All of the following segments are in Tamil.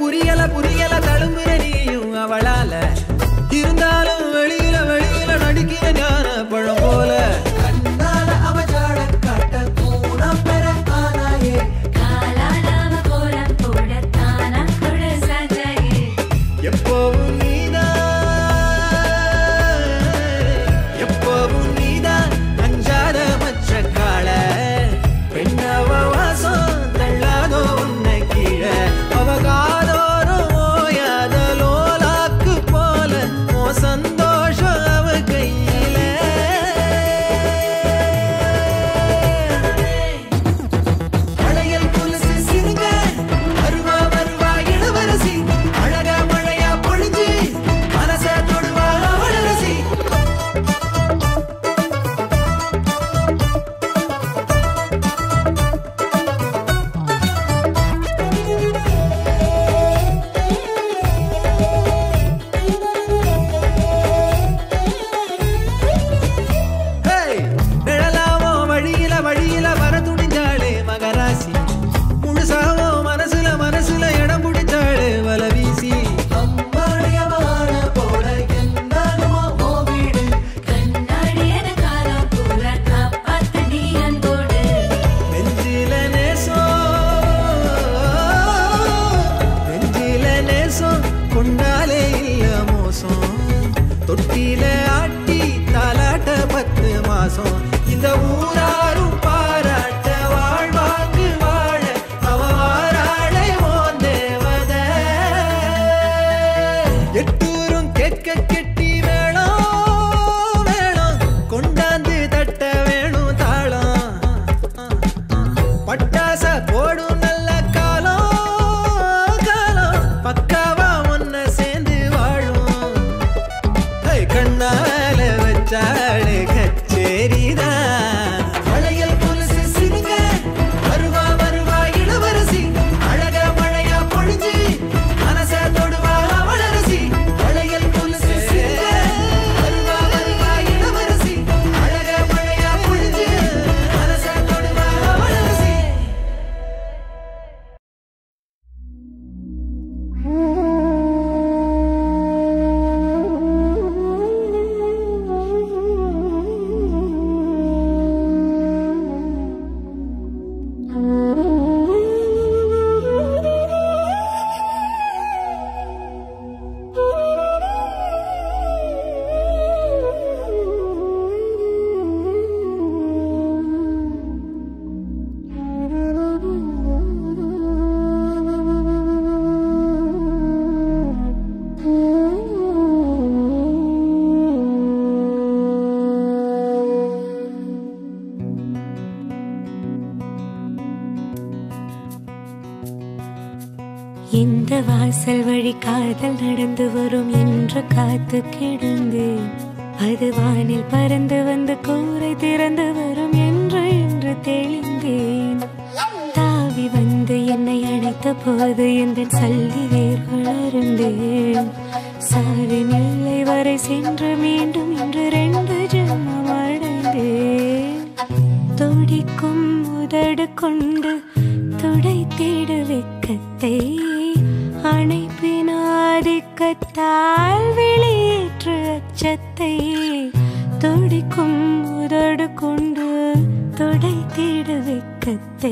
புரியல புரியல தழும்புற நீயும் அவளால இருந்தாலும் வெளியில வெளியில நடிக்கிற ஞான பழம் போல கண்ணால அவ ஜாட காட்ட கூணம் பெற ஆனாயே காலாடாவ கோலம் போடத்தானா கொடு சஜாயே எப்போவும் நீதான் எப்போவும் நீதான் அஞ்சாத மச்ச கால பெண்ணவ வாசம் தள்ளாதோ உன்னை கீழே அவ காதோறும் ஓயாத லோலாக்கு போல ஓ சந்தோஷம் அவ கையில அழையல் புலசு சிறுங்க வருவா வருவா இளவரசி அழகா மழையா பொழிஞ்சு மனச தொடுவா அவளரசி ஹேய் நிழலாவோ வழியில வழியில வர துணிஞ்சாளே மகராசி முழுசாவோ மனசுல மனசுல இடம் பிடிச்சாளே வல வீசி அம்மாடியமான போல என்னாலுமா ஓ வீடு கண்ணாடியன காலம் பூர காப்பாத்து நீ அன்போடு நெஞ்சில நேசம் நெஞ்சில நேசம் கொண்டாலே இல்ல மோசம் தொட்டில ஆட்டி தாலாட்ட பத்து மாசம் இந்த ஊராரும் பாராட்ட வாழ்வாக்கு வாழ அவ வாராளே ஓன் தேவத எட்டூரும் கேட்க கெட்டி வேணும் வேணும் கொண்டாந்து தட்ட வேணும் தாளம் பட்டாச போடும் நல்ல காலம் காலம் பக்காவா ஒன்ன சேர்ந்து வாழும் ஐ, கண்ணால வச்சாளே கச்சேரிதான் வளையல் புலசு சிறுங்க வருவா வருவா இளவரசி அழக மழையா பொழிஞ்சு மனச தொடுவா அவளரசி வளையல் புலசு சிறுங்க வருவா வருவா இளவரசி அழக மழையா பொழிஞ்சு மனச தொடுவா அவளரசி இந்த வாசல் வழி காதல் நடந்து வரும் என்று காத்து கிடந்தேன் அது வானில் பறந்து வந்து கூரை திறந்து வரும் என்று என்று தெளிந்தேன் தாவி வந்து என்னை அணைத்த போது எந்த சல்லி வேர்கள் அருந்தேன் சாவி நிலை வரை சென்று மீண்டும் இன்று ரெண்டு ஜென்மம் அடைந்தேன் துடிக்கும் உதடு கொண்டு துடைத்திடு வெக்கத்தை அணைப்பினாதிக்கத்தால் வெளியேற்று அச்சத்தை துடிக்கும் உதடு கொண்டு துடைத்திடு வெக்கத்தை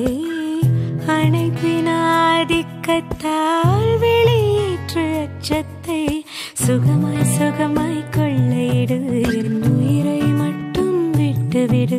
அணைப்பினாதிக்கத்தால் வெளியேற்று அச்சத்தை சுகமாய் சுகமாய் கொள்ளையிடு என் உயிரை மட்டும் விட்டுவிடு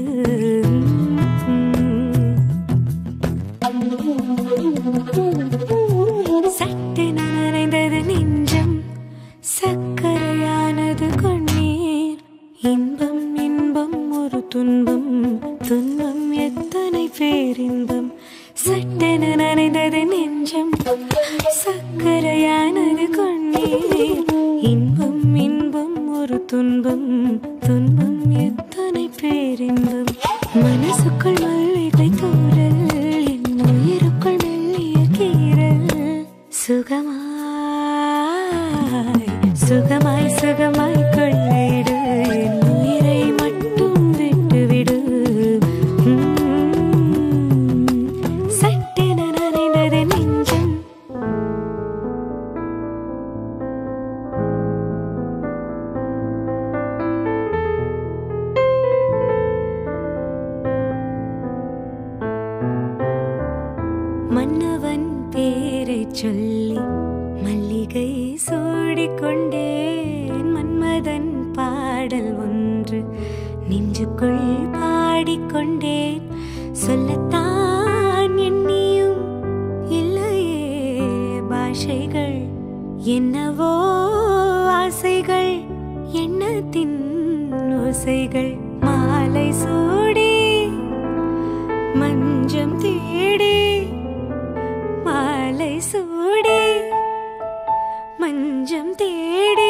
சட்டென நனைந்தது நெஞ்சம் சக்கரையானது கொன்னீர் இன்பம் இன்பம் ஒரு துன்பம் துன்பம் எத்தனை பேரின்பம் சட்டென நனைந்தது நெஞ்சம் சக்கரையானது கொன்னீர் இன்பம் இன்பம் ஒரு துன்பம் துன்பம் எத்தனை பேரின்பம் மனசுக்குள் மல்லிகை தூரல் என் உயிருக்குள் மெல்லிய கீரல் சுகமாய் சுகமாய் சுகமாய் கொள்ளையிடு என் உயிரை மட்டும் விட்டுவிடு உம். சட்டென நனைந்தது நெஞ்சம் சொல்லி மல்லிகை சூடிக்கொண்டேன் மன்மதன் பாடல் ஒன்று நெஞ்சுக்குள் பாடிக்கொண்டேன் சொல்லத்தான் எண்ணியும் இல்லையே பாஷைகள் என்னவோ ஆசைகள் எண்ணத்தின் ஓசைகள் மாலை சூடி மஞ்சம் தேடி மாலை சூடி மஞ்சம் தேடி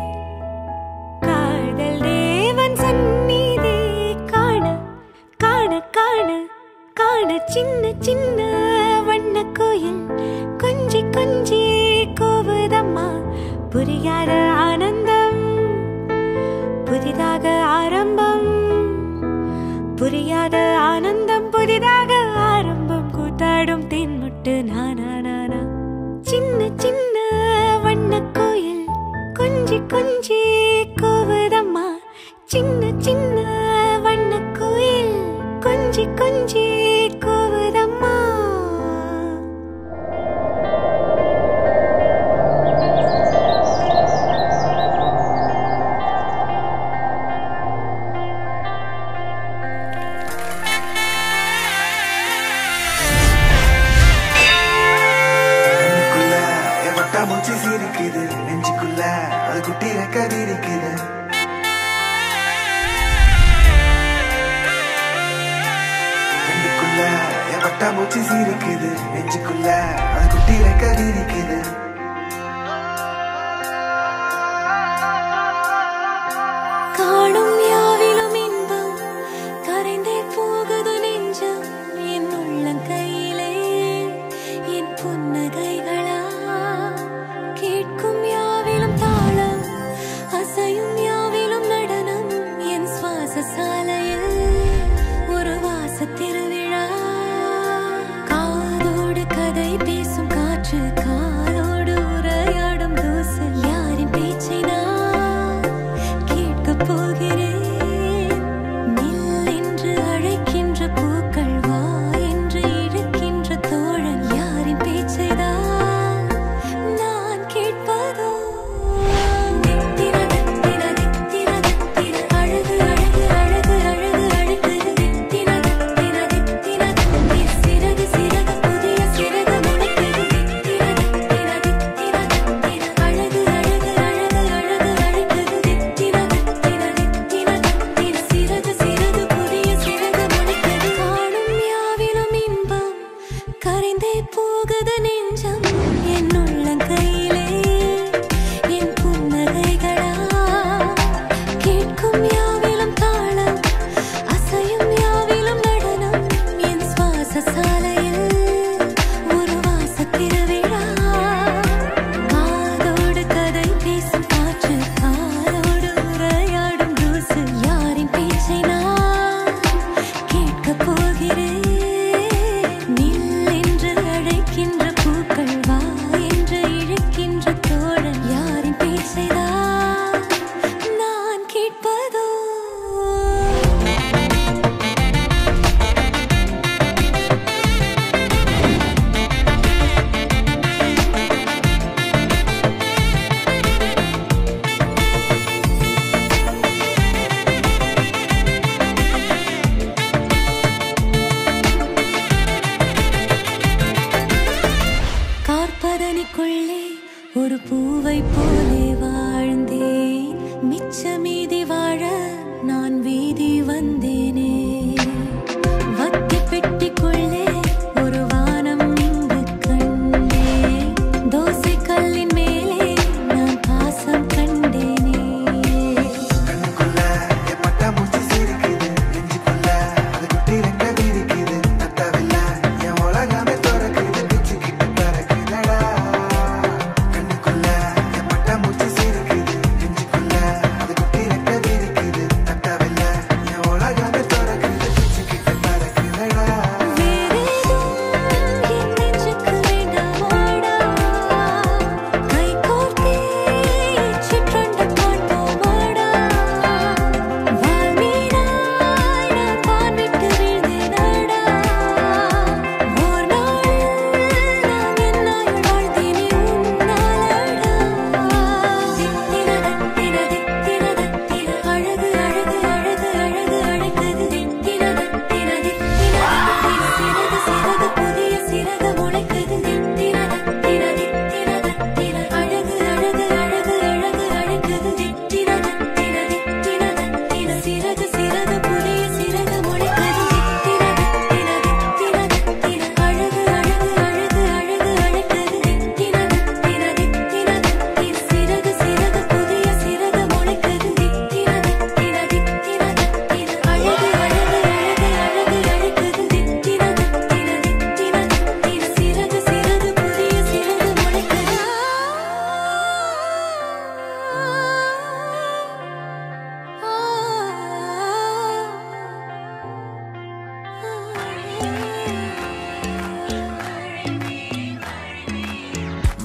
காதல் தேவன் சந்நிதி காண காண காண காண சின்ன சின்ன வண்ண கோயில் கொஞ்சி கொஞ்சி கோவுதம்மா புரியாத ஆனந்தம் புதிதாக ஆரம்பம் புரியாத ஆனந்தம் புதிதாக ஆரம்பம் கூத்தாடும் தென்முட்டு நானா நானா சின்ன சின்ன வண்ண கோயில் கொஞ்சி கொஞ்சி கோவுதம்மா சின்ன சின்ன வண்ண கோயில் கொஞ்சி கொஞ்சி கோவுதம்மா கண்ணுக்குள்ள என் வட்டா மூச்சு சிரிக்குது நெஞ்சுக்குள்ள அது குட்டி ரெக்க விரிக்குது கண்ணுக்குள்ள என் வட்டா மூச்சு சிரிக்குது நெஞ்சுக்குள்ள அது குட்டி ரெக்க விரிக்குது காணும் யாவிலும் இன்பம் கரைந்தே போகுது நெஞ்சம் என் உள்ளங்கையிலே என் புன்னகைகளா கேட்கும் யாவிலும் தாளம் அசையும் யாவிலும் நடனம் என் சுவாச சாலையில் ஒரு வாச திருவிழா காதோடு கதை பேசும் காற்று காலோடு உரையாடும் தூசு யாரின் பேச்சை நான் கேட்கப் போகிறேன் நில் என்று அழைக்கின்ற பூக்கள் வா என்று இழுக்கின்ற தோழன் யாரின் பேச்சைதான் நான் கேட்பதோ தித்திர தித்திர தித்திர தித்திர அழகு அழகு அழகு அழகு அழகு தித்திர தித்திர தித்திர தித்திர சிறகு சிறகு புதிய சிறகு முளைக்குது தித்திர தித்திர தித்திர தித்திர அழகு அழகு அழகு அழகு அழகு தித்திர தித்திர தித்திர தித்திர சிறகு சிறகு புதிய சிறகு முளைக்குது காணும் யாவிலும் இன்பம் கரைந்தே போகுது நெஞ்சம் என் உள்ளங்கையிலே என் புன்னகைகளா கேட்கும் யாவிலும் தாளம் அசையும் யாவிலும் நடனம் என் சுவாச சாலையில் ஒரு வாச திருவிழா காதோடு கதை பேசும் காற்று காலோடு உரையாடும் தூசு யாரின் பேச்சை நான் கேட்கப் போகிறேன் நில் என்று அழைக்கின்ற பூக்கள் வா என்று இழுக்கின்ற தோழன் யாரின் பேச்சைதான் நான் கேட்பதோ கார்பதனிக்குள்ளே ஒரு பூவை போலே வாழ்ந்தேன் மிச்ச மீதி வாழ நான் வீதி வந்தேனே வத்தி பெட்டிக்குள்ளே ஒரு வானம் இங்கு கண்டேன் தோசை கல்லின் மேலே நான் பாசம் கண்டேனே கண்ணுக்குள்ள என் வட்டா மூச்சு சிரிக்குது நெஞ்சுக்குள்ள அது குட்டி ரெக்க விரிக்குது நட்டவில்ல என் உலகமே திறக்குது பிச்சுக்கிட்டு பறக்குதடா கண்ணுக்குள்ள என் வட்டா மூச்சு சிரிக்குது நெஞ்சுக்குள்ள அது குட்டி ரெக்க விரிக்குது நட்டவில்ல என் உலகமே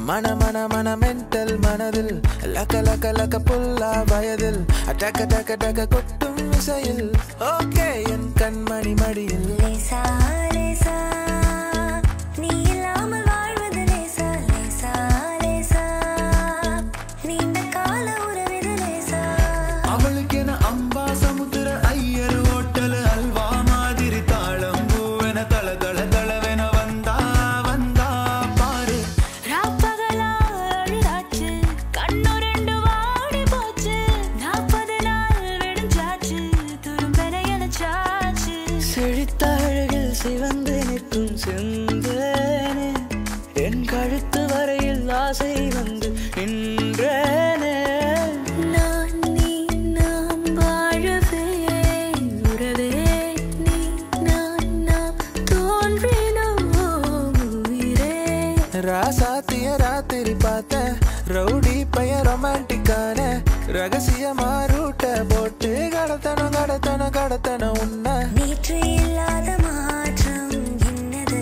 மன மன மன மென்டல் மனதில் லக்க லக்க லக்க புல்லா வயதில் டக்க டக்க டக்க கொட்டும் இசையில் ஓகே என் கண்மணி மடியில் லேசா லேசா நீ இல்லாமல் வாழ்வது லேசா லேசா லேசா நீண்ட கால உறவிது லேசா அவளுக்கென அம்பா சமுத்திர ஐயர் ஓட்டல் அல்வா மாதிரி தாளம் பூவென தள தள தளவென வந்தா வந்தா பாரு ராப்பகலா அழுதாச்சு கண்ணு ரெண்டு வாடி போச்சு நாற்பது நாள் விடிஞ்சாச்சு துரும்பென எனச்சாச்சு செழித்த அழகில் சிவந்து நிற்கும் செந்தேனே என் கழுத்து வரையில் ஆசை வந்து நின்றேனே நான் நீ நாம் வாழவே உறவே நீ நான் நாம் தோன்றினோம் உயிரே ராசாத்திய ராத்திரி பார்த்த ரவுடி பையன் ரொமான்டிக்கான ரகசியமா ரூட்ட போட்டு கடத்தணும் கடத்தணும் கடத்தணும் உன்னை நேற்று இல்லாத மாற்றம் என்னது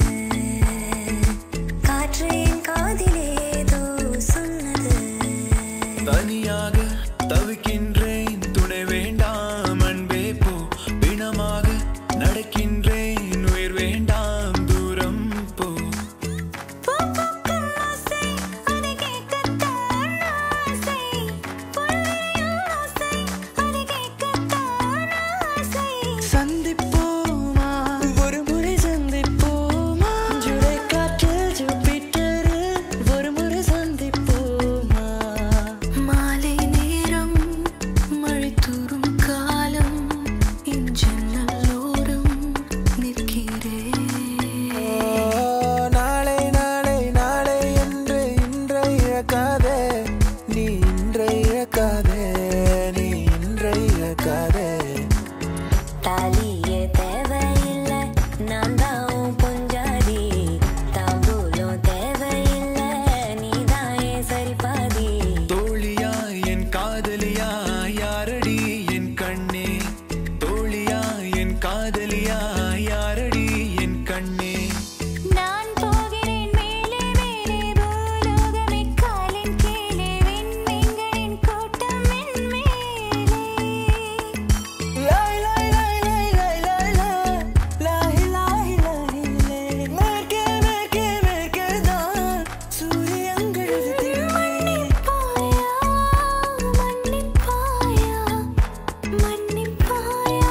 காற்று என் காதிலேதோ சொன்னது தனியாக தவிக்கின்றேன் துணை வேண்டாம் அன்பே போ பிணமாக நடக்கின்றேன் உயிர் வேண்டாம் தூரம் போ பூ பூக்கும் ஆசை அதை கேட்கத்தான் ஆசை பொன்னியின் ஆசை அதை கேட்கத்தான் ஆசை சந்திப்போமா ஒரு முறை சந்திப்போமா ஜுடை காற்றில் ஜூபிட்டரில் ஒரு முறை சந்திப்போமா மாலை நேரம் மழை தூறும் காலம் என் ஜன்னலோரம் நிற்கிறேன் ஓ, நாளை நாளை நாளை என்று இன்றை இழக்காதே நீ இன்றை இழக்காதே நீ இன்றை இழக்காதே தாலியே தேவையில்லை நான் தான் உன் பொஞ்சாதி தாம்பூலம் தேவையில்லை நீ தான் என் சரிபாதி தோழியா என் காதலியா யாரடி என் கண்ணே தோழியா என் காதலியா யாரடி என் கண்ணே நான் போகிறேன் மேலே மேலே பூலோகமே காலின் கீழே விண்மீன்களின் கூட்டம் என் மேலே லாய் லாய் லாய் லாய் லாய் லாய் லாய் லாய் லாய் லாய் லாய் மேற்கே மேற்கே மேற்கே தான் சூரியங்கள் திரும்பி மன்னிப்பாயா மன்னிப்பாயா மன்னிப்பாயா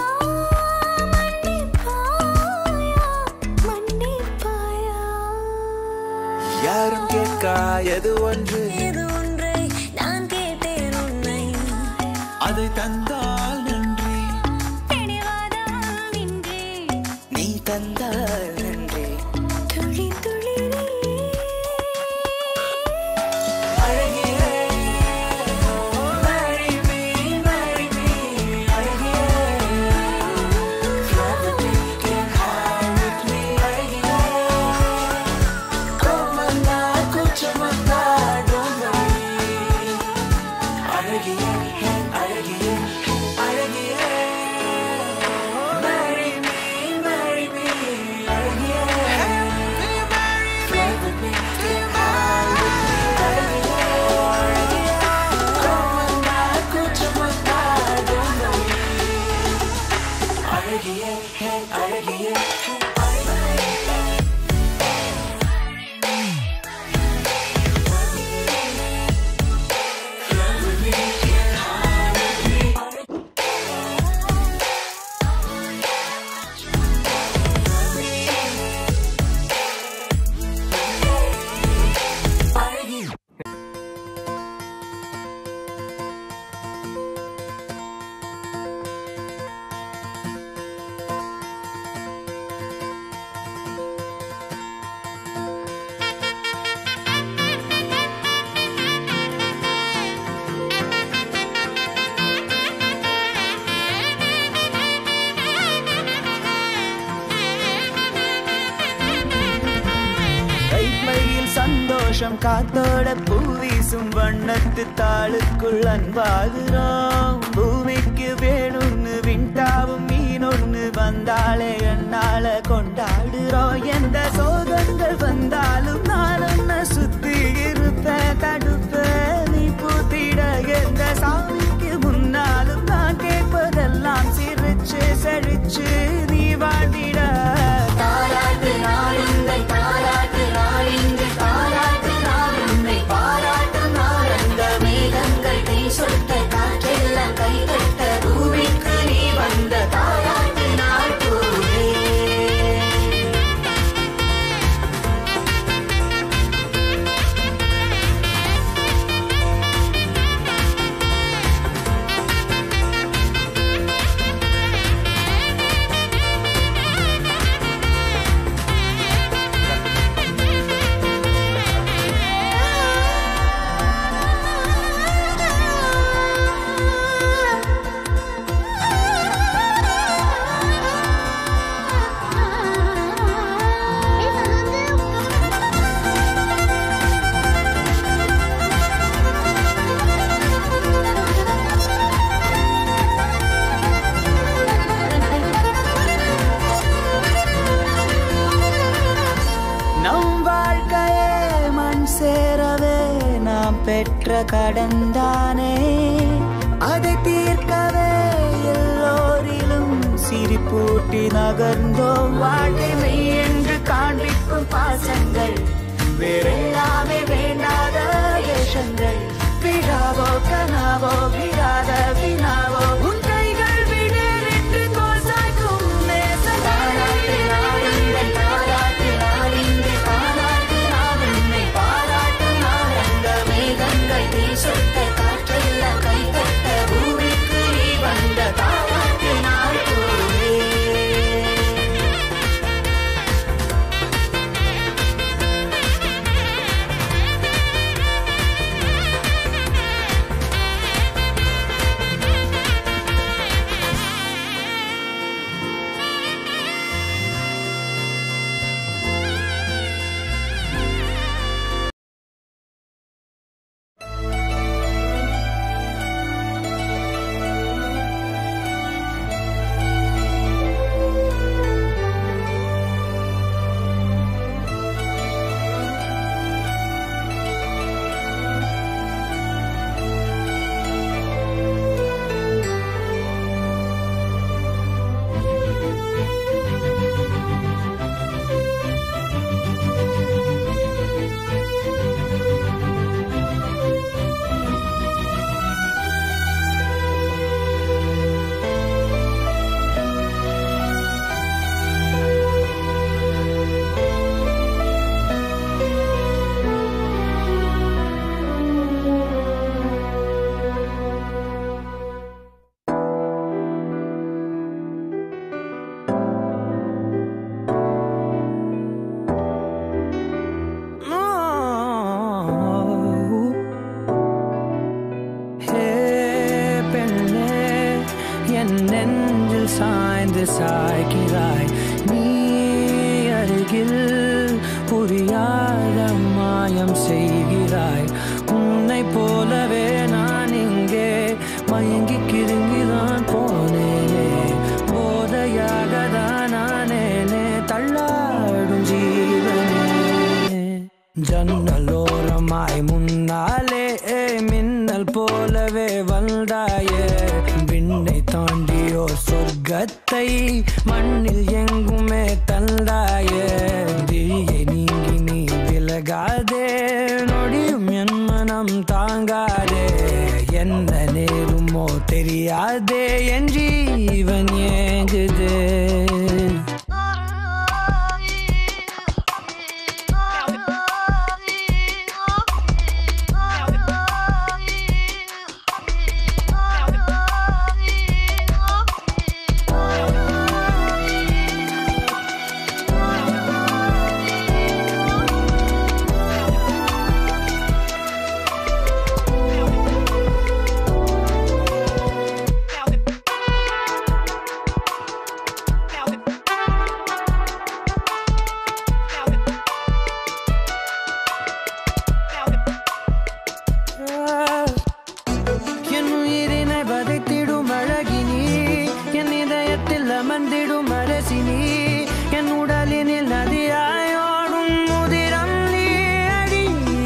மன்னிப்பாயா மன்னிப்பாயா யாரும் கேட்கா எது ஒன்று இது ஒன்றை நான் கேட்டேன் உன்னை அதை தந்தால் நன்றி பிடிவாதம் இன்றி நீ தந்தால் நன்றி துளி துளி அழகியே marry me, marry me, அழகியே Fly with me, get high with me, அழகியே Komala, கூச்சமல்லா, don't worry. அழகியே அழகியே அழகியே marry me, marry me, அழகியே Fly with me, get high with me, அழகியே Komala, கூச்சமல்லா, don't worry. அழகியே அழகியே கைமையில் சந்தோஷம் காத்தோட பூவீசும் வண்ணத்து தாளுக்குள் அன்பாகிறோம் பூமிக்கு வேணும்னு விண்டாவும் மீனொன்னு வந்தாலே என்னால கொண்டாடுறோம் எந்த சோகங்கள் வந்தாலும் நான் உன்னை சுத்தி இருப்பேன் பெற்ற கடந்தானே அதை தீர்க்கவே எல்லோரிலும் சிரிப்பூட்டி நகர்ந்தோம் வாழ்க்கை மெய் என்று காண்பிக்கும் பாசங்கள் வேறெல்லாமே வேண்டாத வேஷங்கள் விழாவோ கனாவோ விழாத வினாவோ உன் கைகள் விடரென்று கோசாய்க்கும் நேசமானாட்டினால் உங்கள் தாராட்டினால் இங்கே பாராட்டினால் உன்னை பாராட்டினால் அந்த மேகங்கள் நீ சொட்ட காற்றெல்லாம் கை கட்ட பூமிக்கு நீ வந்த தாராட்டினால் போலே ஹே பெண்ணே என் நெஞ்சில் சாய்ந்து சாய்கிறாய் நீ அருகில் புரியாத மாயம் செய்கிறாய் உன்னை போலவே நான் இங்கே மயங்கி கிருங்கிதான் போனேனே போதையாக தான் நானேனே தள்ளாடும் ஜீவனே ஜன்னலோரமாய் முன்னாலே மின்னல் போலவே வந்தாயே விண்ணை தாண்டியோ சொர்க்கத்தை மண்ணில் எங்குமே தந்தாயே விழியை நீங்கி நீ விலகாதே நொடியும் என் மனம் தாங்காதே என்ன நேருமோ தெரியாதே என் ஜீவன் ஏங்குதே என் உயிரினை வதைத்திடும் அழகினி என் இதயத்தில் அமர்ந்திடும் அரசினி என் உடலினில் நதியாயோடும் முதிரம் நீ அடி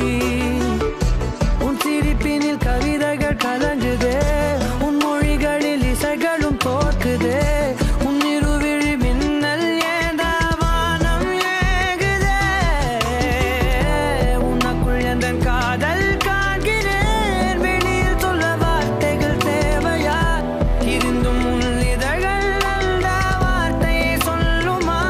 உன் சிரிப்பினில் கவிதைகள் கலங்குதே உன் மொழிகளில் இசைகளும் தோற்குதே உன் இருவிழி மின்னல் ஏந்தா வானம் ஏகுதே உனக்குள் எந்த காதல் காண்கிறேன் வெளியில் சொல்ல வார்த்தைகள் தேவையா இருந்தும் உன் இதழ்கள் அந்த வார்த்தையை சொல்லுமா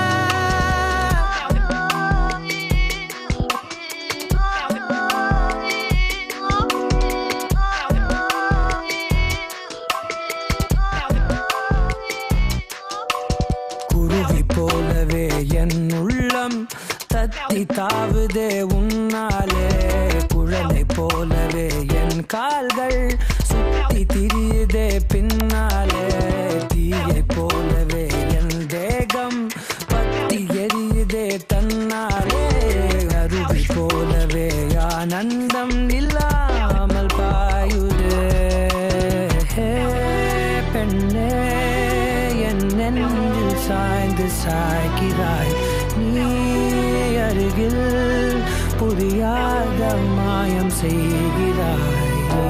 குருவி போலவே என் உள்ளம் தத்தி தாவுதே உன்னாலே குழலை போலவே என் கால்கள் சுத்தி திரியுதே பின்னாலே தீயை போலவே என் தேகம் பத்தி எரியுதே தன்னாலே அருவி போலவே ஆனந்தம் இல்லாமல் பாயுதே ஹே பெண்ணே என் நெஞ்சில் சாய்ந்து சாய்கிறாய் நீ அருகில் புரியாத மாயம் செய்கிறாய்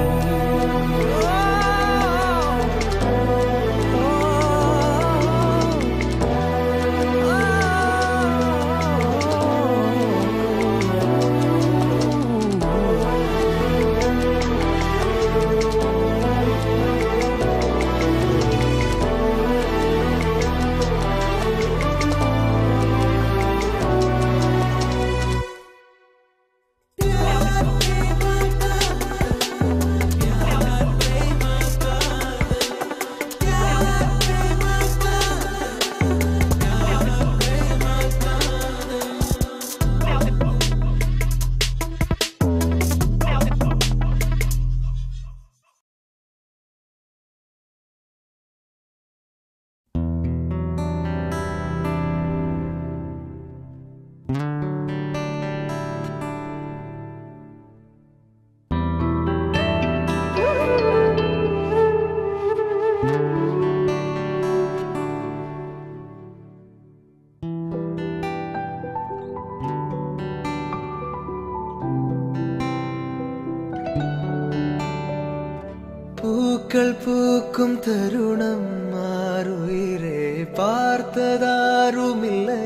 பூக்கள் பூக்கும் தருணம் மாறுயிரே பார்த்ததாருமில்லை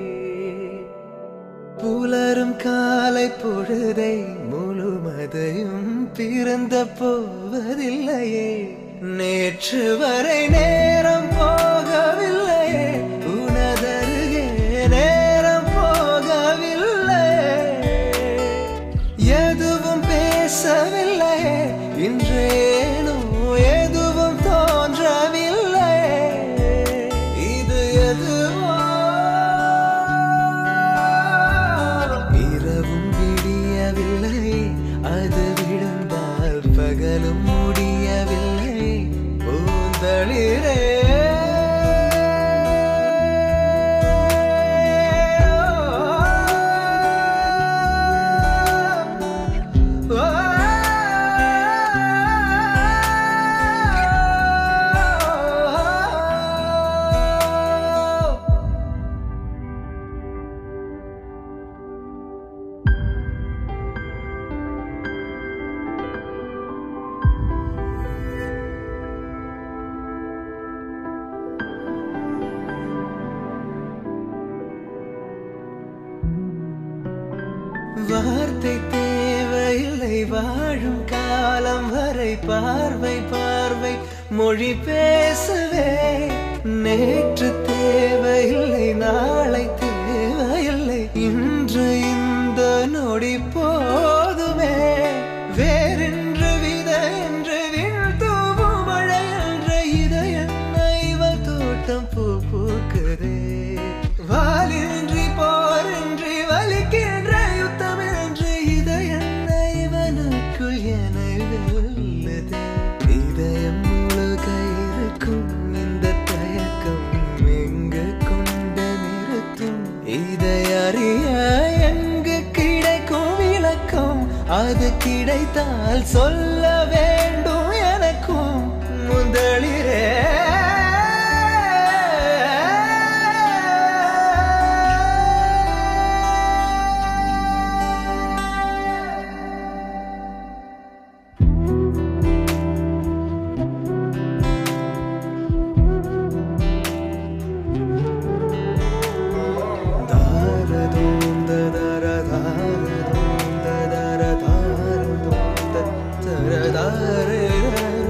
புலரும் காலை பொழுதை முழுமதையும் பிறந்த போவதில்லையே நேற்று வரை நேரம் போகவில்லையே உனதருகே நேரம் போகவில்லையே எதுவும் பேசவில்லை இன்றேனோ எதுவும் தோன்றவில்லை இது எதுவோ இரவும் விடியவில்லை அது விழுந்தால் பகலும் முடியவில்லை பூந்தளிரே வார்த்தை தேவையில்லை வாழும் காலம் வரை பார்வை பார்வை மொழி பேசவே நேற்று தேவையில்லை நாளை தேவையில்லை இன்று இந்த நொடி போதுமே வேறென்று வித என்று வீழ்த்தூவும் மழை என்ற இதயம் இவள் தோட்டம் பூ பூக்குதே வாலின்றி போரின்றி வலிக்கின்ற யுத்தம் என்று இதயம் இவனுக்குள் என வெல்லுதே இதயம் முழுக இருக்கும் இந்த தயக்கம் எங்கு கொண்டு நிறுத்தும் இதை அறிய எங்கு கிடைக்கும் விளக்கம் அது கிடைத்தால் சொல்ல வேண்டும் எனக்கும் முதலிரே தாரதோம் ததர தாரதோம் ததர தாரதோம் தத்தர தாரரோ.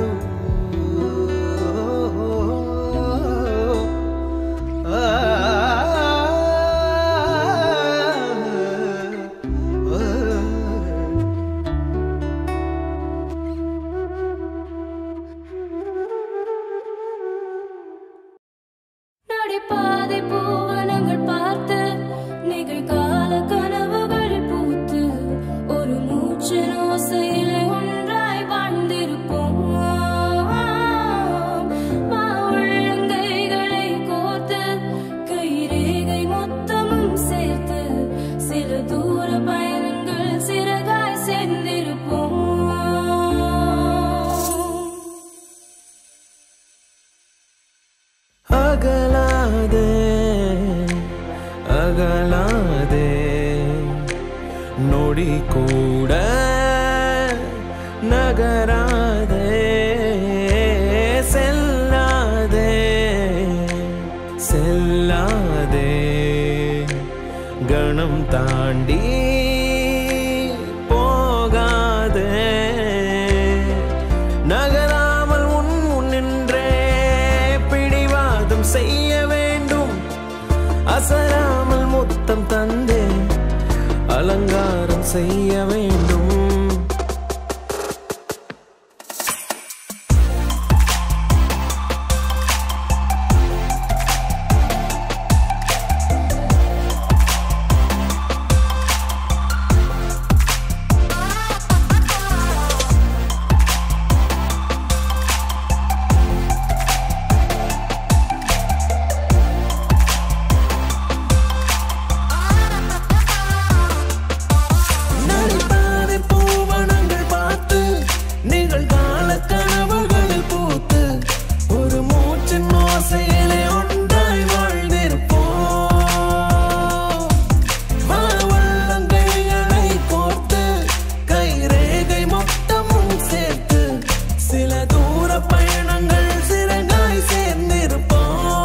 ஆ நடைபாதை பூவனங்கள் பார்த்து நிகழ்கால கனவுகளில் பூத்து ஒரு மூச்சு ஓசையிலே ஒன்றாய் வாழ்ந்திருப்போம் வா உள்ளங்கைகளை கோர்த்து கைரேகை மொத்தமும் சேர்த்து சில தூர பயணங்கள் சிறகாய் சேர்ந்திருப்போம் அகலாதே அகலாதே நோ நொடி கூட நகராதே செல்லாதே செல்லாதே கணம் தாண்டி போகாதே நகராமல் உன் முன்னின்றே பிடிவாதம் செய்ய வேண்டும் அசராமல் முத்தம் தந்தே அலங்காரம் செய்ய வேண்டும் நடைபாதை பூவனங்கள் பார்த்து நிகழ்கால கனவுகளில் பூத்து ஒரு மூச்சின் ஓசையிலே ஒன்றாய் வாழ்ந்திருப்போம் வாவள்ளங்கைகளை கோர்த்து கைரேகை மொத்தமும் சேர்த்து சில தூர பயணங்கள் சிறகாய் சேர்ந்திருப்போம்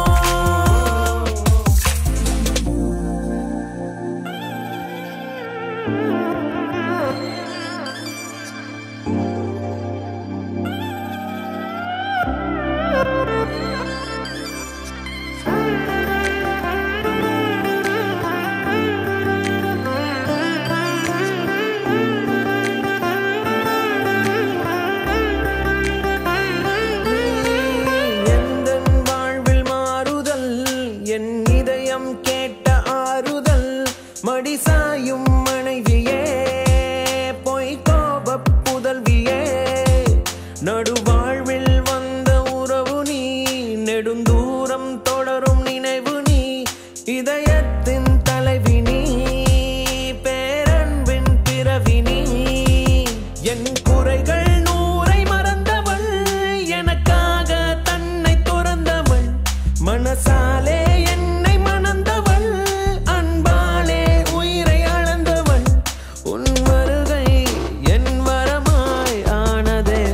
எந்தன் வாழ்வில் மாறுதல் என் இதயம் கேட்ட ஆறுதல் மடிசாயும் மனைவியே பொய் கோப புதல்வியே நடுவாழ்வில் வந்த உறவு நீ நெடுந்தூரம் தொடரும் நினைவு நீ இதயத்தின் தலைவி நீ பேரன்பின் பிறவி நீ என் குறைகள் நூறை மறந்தவள் எனக்காக தன்னை துறந்தவள் மனசாலே என்னை மணந்தவள் அன்பாலே உயிரை அளந்தவள் உன் வருகை என் வரமாய் ஆனதே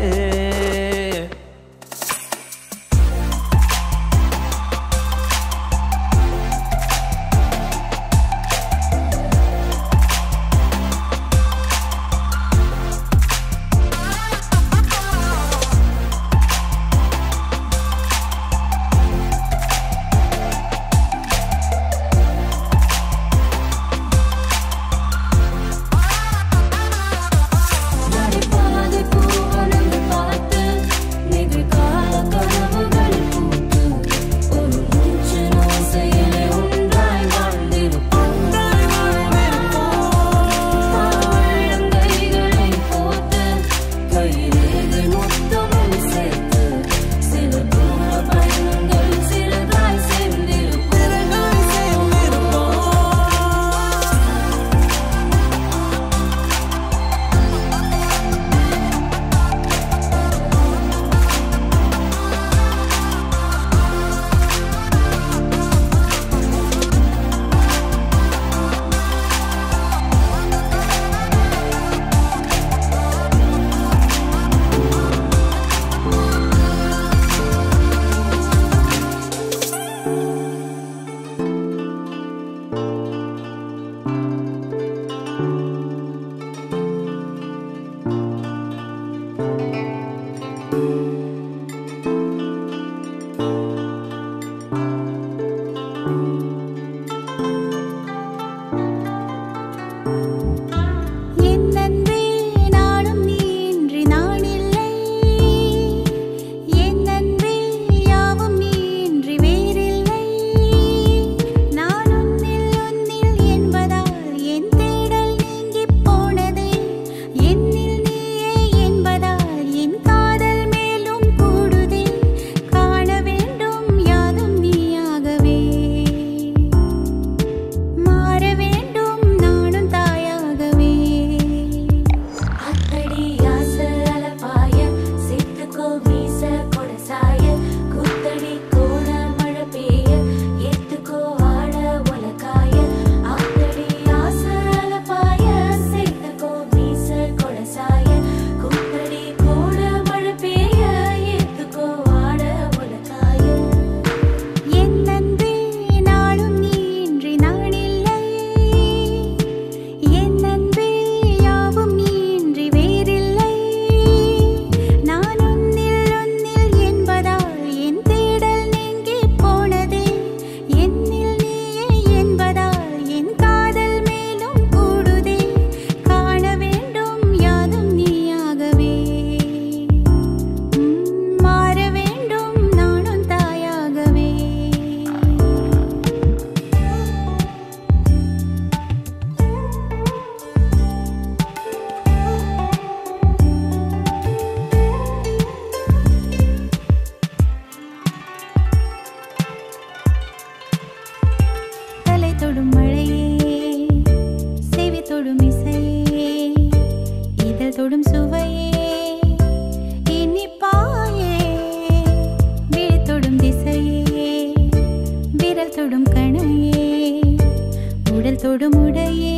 சுவையே இனிப்பாயே விழி தொடும் திசையே விரல் தொடும் கணையே உடல் தொடும் உடையே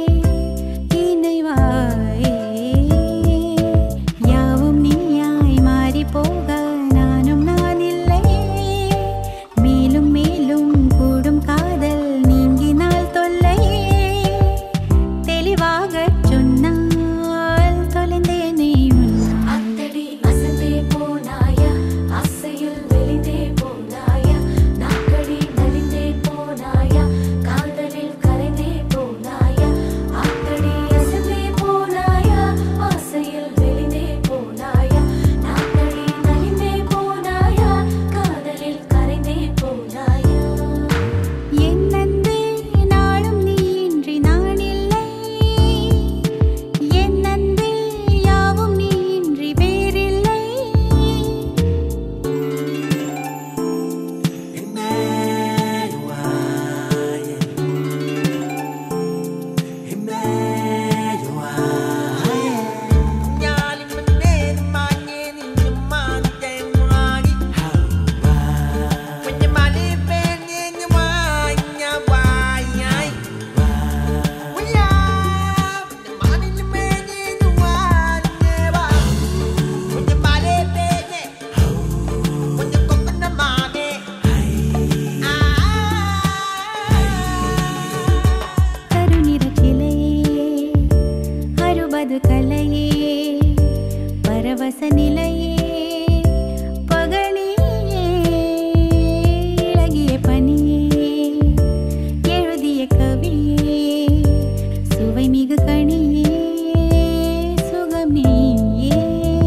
இணைவாயே யாவும் நீயாய் மாறி போக நானும் நான் இல்லையே மேலும் மேலும் கூடும் காதல் நீங்கினால் தொல்லையே தெளிவாகச் சொன்னால் தொலைந்தேனே உன்னால் அத்தடி அசந்தே போனாயா அசையில் வெளிந்தே போனாயா நாக்கடி நலிந்தே போனாயா காதலில் கரைந்தே போனாயா அத்தடி அசந்தே போனாயா அசையில் வெளிந்தே போனாயா நாக்கடி நலிந்தே போனாயா காதலில் கரைந்தே போனாயா என் அன்பே நாளும் நீ இன்றி நான் இல்லை என் அன்பே யாவும் நீ இன்றி வேறில்லை கருநிறச் சிலையே அறுபது கலையே பரவச நிலையே பகனியே இளகிய பனியே எழுதிய கவியே சுவை மிகு கனியே சுகம் நீயே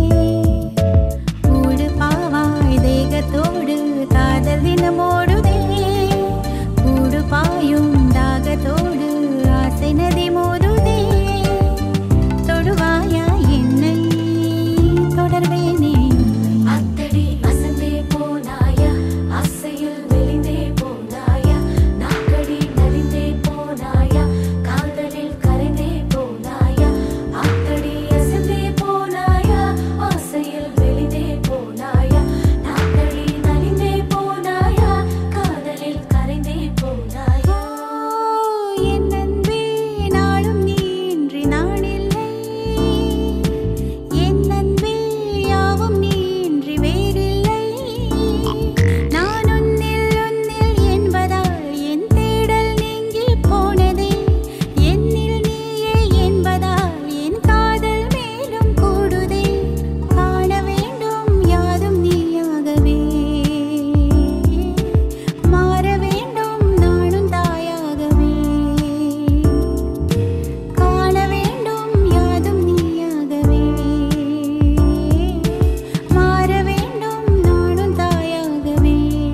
கூடு பாவாய் தேகத்தோடு காதல் தினமோடுதே கூடு பாயும் தாகத்தோடு ஆசை நதி மோதுதே தொடுவாயா என்னை தொடர்வேனே அத்தடி அசந்தே போனாயா அசையில் வெளிந்தே போனாயா நாக்கடி நலிந்தே போனாயா காதலில் கரைந்தே போனாயா அத்தடி அசந்தே போனாயா அசையில் வெளிந்தே போனாயா நாக்கடி நலிந்தே போனாயா காதலில் கரைந்தே போனாயா என் அன்பே நாளும் நீ இன்றி நான் இல்லை என் அன்பே யாவும் நீ இன்றி வேறில்லை நான் உன்னில் உன்னில் என்பதால் என் தேடல் நீங்கி போனதே என்னில் நீயே என்பதால் என் காதல் மேலும் கூடுதே காண வேண்டும் யாரும் நீயாகவே மாற வேண்டும் நானும் தாயாகவே காண வேண்டும் யாதும் நீயாகவே மாற வேண்டும் நானும் தாயாகவே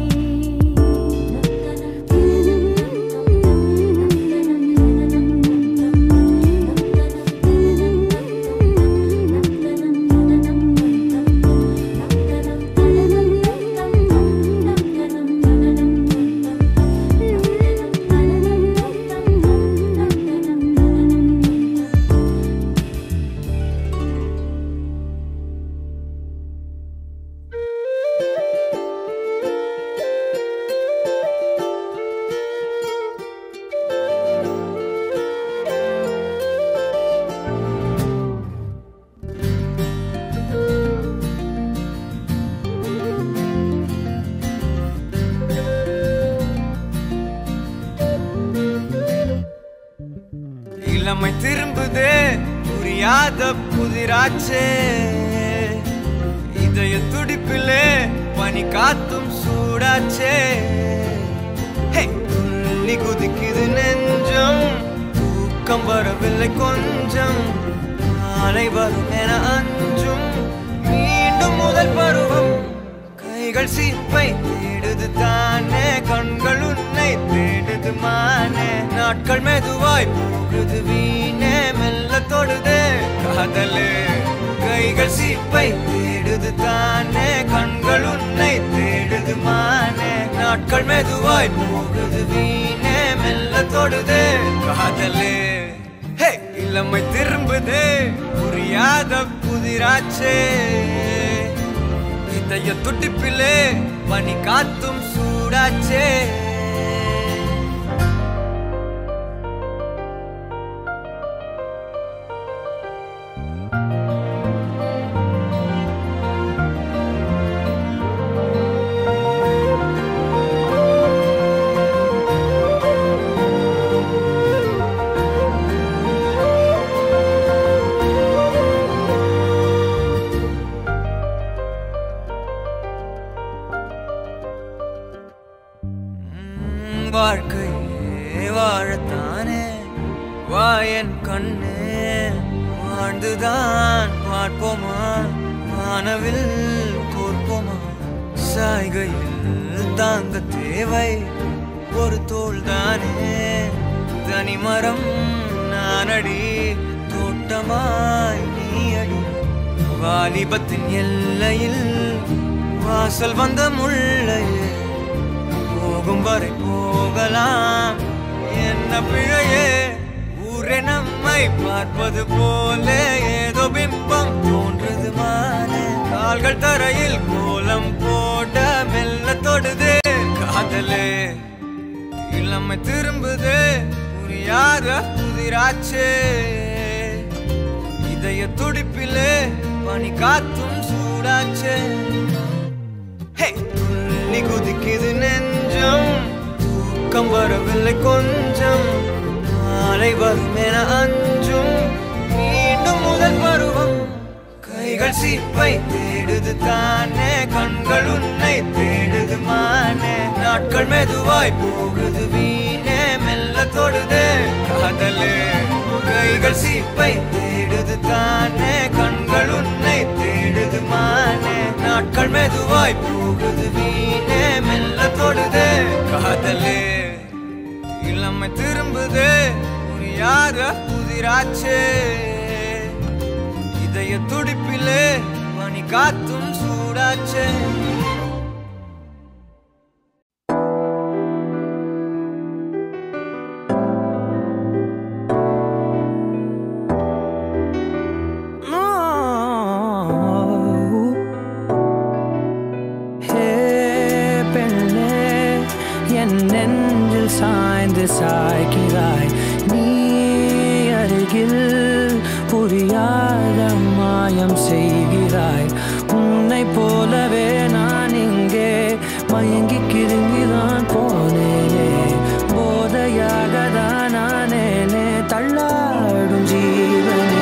இளமை திரும்புதே புரியாத புதிராச்சே இதய துடிப்பிலே பனி காத்தும் சூடாச்சே ஹே, துள்ளி குதிக்குது நெஞ்சம் தூக்கம் வரவில்லை கொஞ்சம் நாளை வரும் என அஞ்சும் மீண்டும் முதல் பருவம் கைகள் சீப்பை தேடுது தானே கண்கள் உன்னை தேடுது மானே நாட்கள் மெதுவாய் போகுது வீணே மெல்ல தொடுதே காதலே கைகள் சீப்பை தேடுது தானே கண்கள் உன்னை தேடுது மானே நாட்கள் மெதுவாய் போகுது வீணே மெல்ல தொடுதே காதலே ஹே இளமை திரும்புதே புரியாத புதிராச்சே இதய துடிப்பிலே பனி காத்தும் சூடாச்சே உம், வாழ்க்கையே வாழத்தானே வாயன் கண்ணே வாழ்ந்துதான் பார்ப்போமா வானவில் கோர்ப்போமா சாய்கையில் தாங்க தேவை ஒரு தோள் தானே தனிமரம் நானடி தோட்டமாய் நீ அடி வாலிபத்தின் எல்லையில் வாசல் வந்த முள்ளையே போகும் வரை போகலாம் என்ன பிழையே ஊரே நம்மை பார்ப்பது போல ஏதோ பிம்பம் தோன்றது மானே கால்கள் தரையில் கோலம் போட மெல்ல தொடுதே காதலே இளமை திரும்புதே புரியாத புதிராச்சே இதய துடிப்பிலே பனி காத்தும் சூடாச்சே ஹே, துள்ளி குதிக்குது நெஞ்சம் தூக்கம் வரவில்லை கொஞ்சம் மாலை வரும் என அஞ்சும் மீண்டும் முதல் பருவம் கைகள் சீப்பை தேடுது தானே கண்கள் உன்னை தேடுது மானே நாட்கள் மெதுவாய் போகுது வீணே மெல்ல தொடுதே காதலே கைகள் சீப்பை தேடுது தானே கண்கள் உன்னை தேடுது மானே நாட்கள் மெதுவாய் போகுது வீணே மெல்ல தொடுதே காதலே இளமை திரும்புதே புரியாத புதிராச்சே இதய துடிப்பிலே பனி காத்தும் சூடாச்சே ஹே பெண்ணே என் நெஞ்சில் சாய்ந்து சாய்கிறாய் நீ அருகில் புரியாத மாயம் செய்கிறாய் உன்னை போலவே நான் இங்கே மயங்கி கிருங்கிதான் போனேனே போதையாக தான் நானேனே தள்ளாடும் ஜீவனே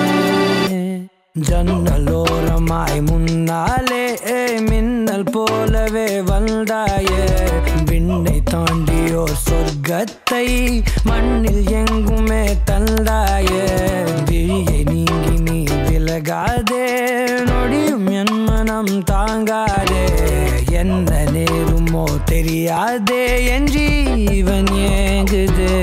ஜன்னலோரமாய் முன்னாலே மின்னல் போலவே வந்தாயே விண்ணை தாண்டியோ சொர்க்கத்தை மண்ணில் எங்குமே தந்தாயே விழியை நீங்கி நீ விலகாதே நொடியும் என் மனம் தாங்காதே என்ன நேருமோ தெரியாதே என் ஜீவன் ஏங்குதே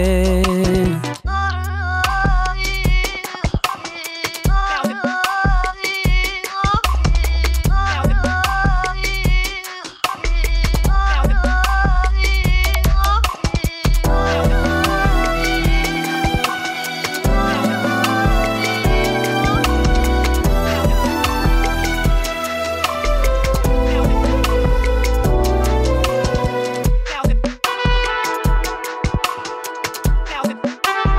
Now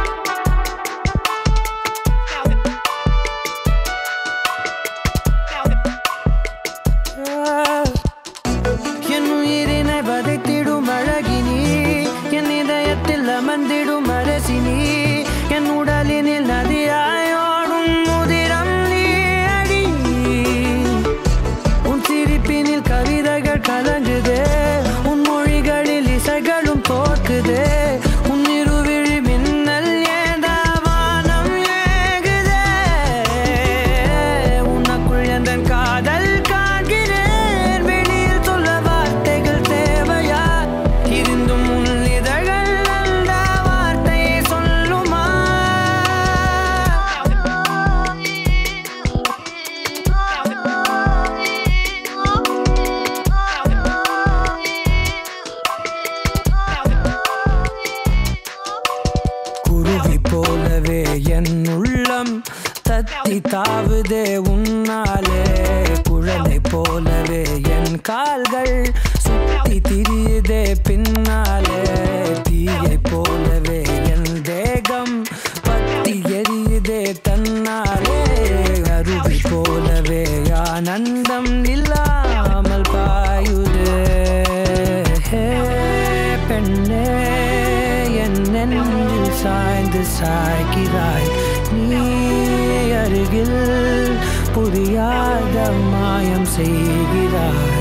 பின்னாலே குழந்தை போலவே என் கால்கள் சுத்தி திரியுதே பின்னாலே தீயை போலவே என் தேகம் பத்தி எரியுதே தன்னாலே அருவி போலவே ஆனந்தம் இல்லாமல் பாயுதே ஹே, பெண்ணே என் நெஞ்சில் சாய்ந்து சாய்கிறாய் நீ அருகில் புரியாத மாயம் செய்கிறாய்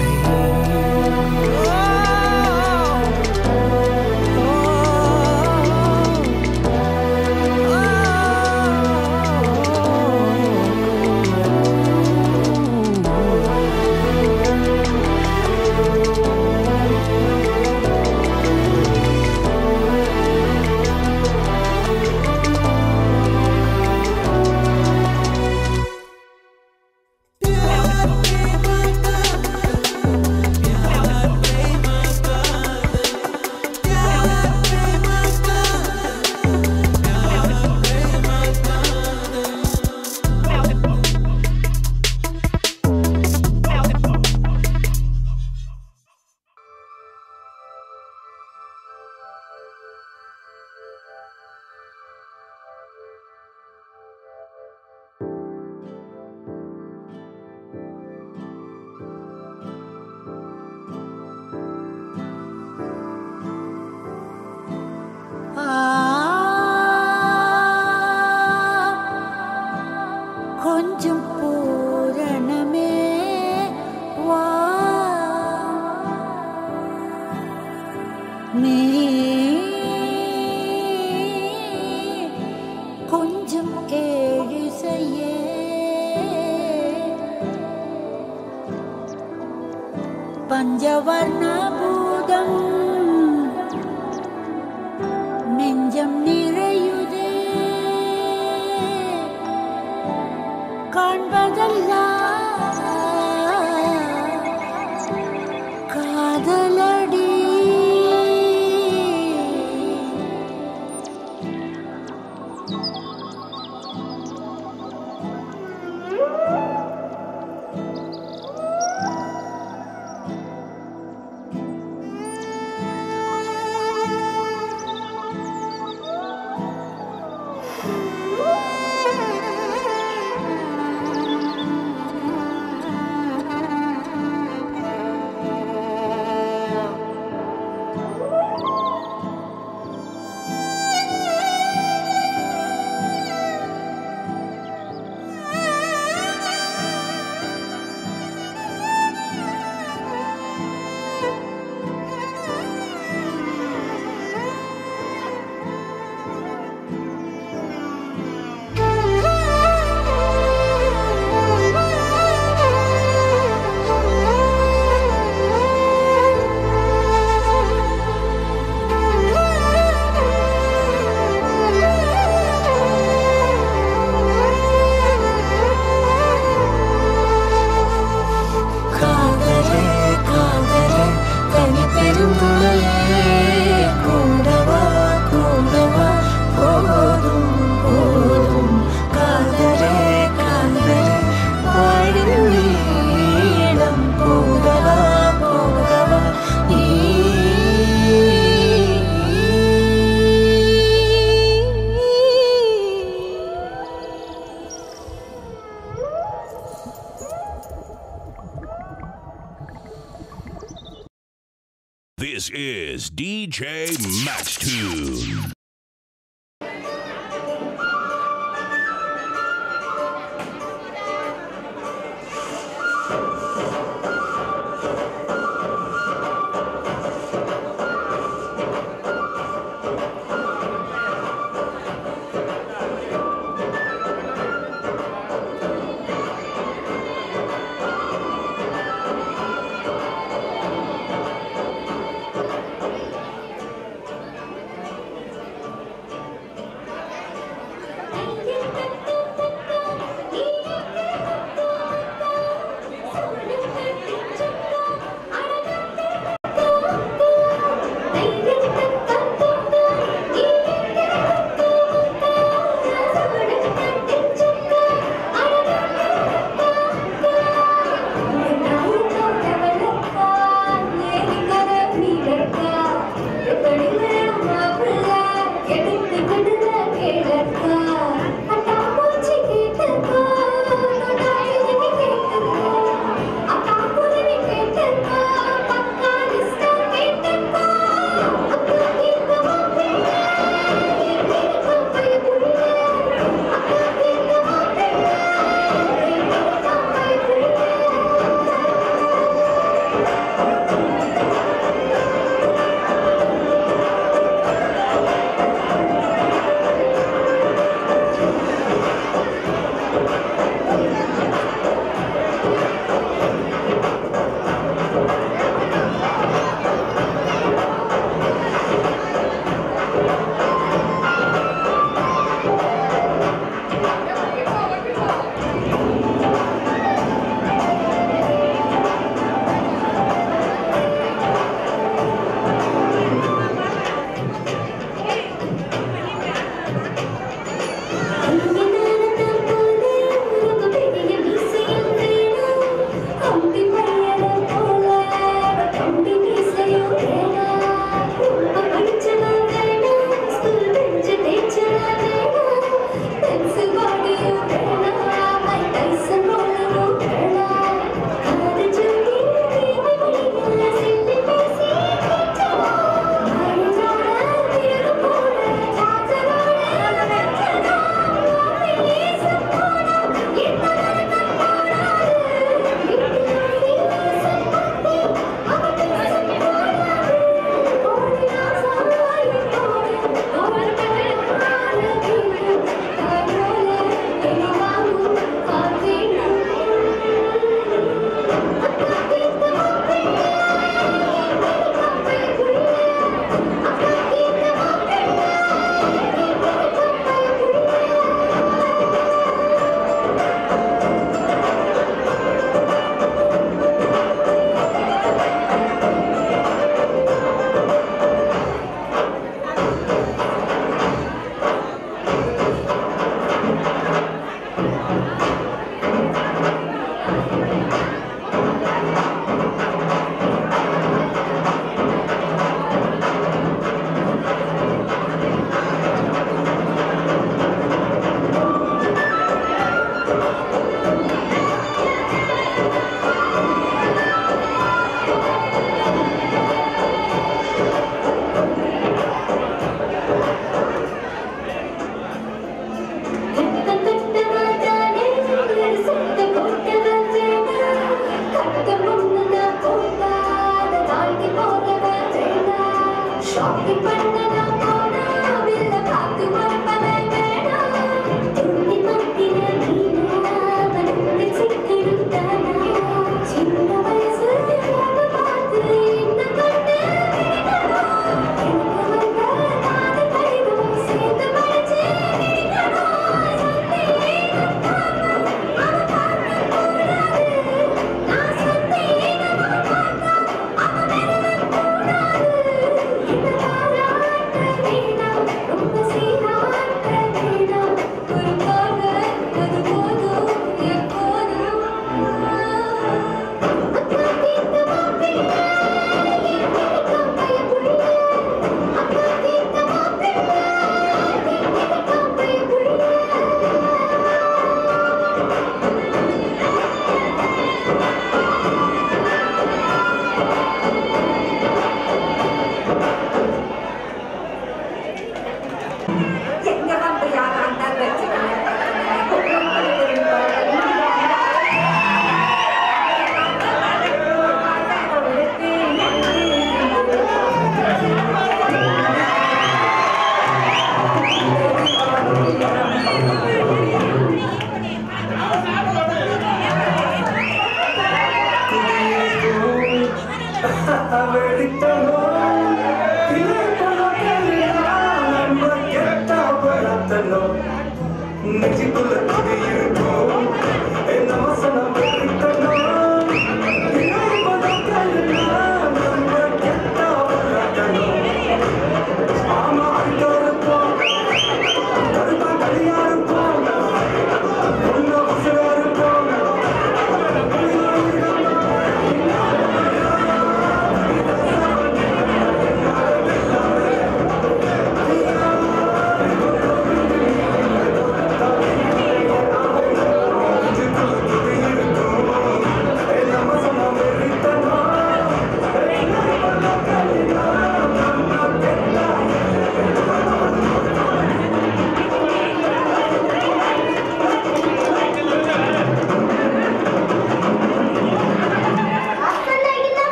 கொஞ்சம் பூரணமே வா நீ கொஞ்சம் ஏழு செய்ய பஞ்சவர்ண பூதம் நெஞ்சம் நிறையுதே காண்பதெல்லாம் காதலடி காதலே காதலே தனி பெருந்துளையே கூடவா கூடவா போதும் போதும் காதலே காதலே வாழின் நீளம் போகவா போகவா நீ This is DJ Max Tune. நீ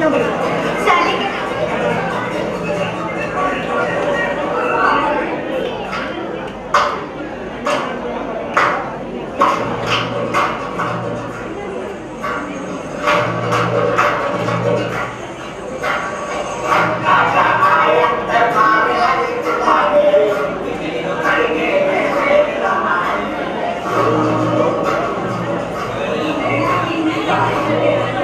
Thank you.